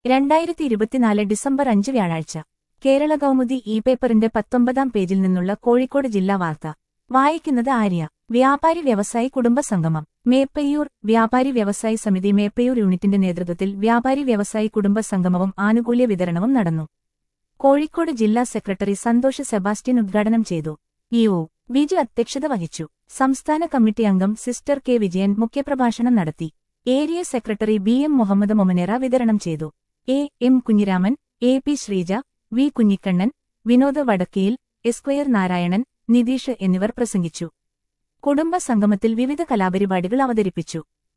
രണ്ടായിരത്തി ഇരുപത്തിനാല് ഡിസംബർ അഞ്ച് വ്യാഴാഴ്ച കേരള കൗമുദി ഇ പേപ്പറിന്റെ പത്തൊമ്പതാം പേജിൽ നിന്നുള്ള കോഴിക്കോട് ജില്ലാ വാർത്ത വായിക്കുന്നത് ആര്യ വ്യാപാരി വ്യവസായി കുടുംബ സംഗമം മേപ്പയ്യൂർ വ്യാപാരി വ്യവസായി സമിതി മേപ്പയ്യൂർ യൂണിറ്റിന്റെ നേതൃത്വത്തിൽ വ്യാപാരി വ്യവസായി കുടുംബ സംഗമവും ആനുകൂല്യ വിതരണവും നടന്നു കോഴിക്കോട് ജില്ലാ സെക്രട്ടറി സന്തോഷ് സെബാസ്റ്റ്യൻ ഉദ്ഘാടനം ചെയ്തു ഇ ഒ വിജു അധ്യക്ഷത വഹിച്ചു സംസ്ഥാന കമ്മിറ്റി അംഗം സിസ്റ്റർ കെ വിജയൻ മുഖ്യപ്രഭാഷണം നടത്തി area secretary B M Muhammad മൊമനേറ വിതരണം ചെയ്തു A M Kunjiraman A P Sreeja V Kunhikannan Vinod Vadakkiyil എസ്ക്വയർ നാരായണൻ നിതീഷ് എന്നിവർ പ്രസംഗിച്ചു കുടുംബ സംഗമത്തിൽ വിവിധ കലാപരിപാടികൾ അവതരിപ്പിച്ചു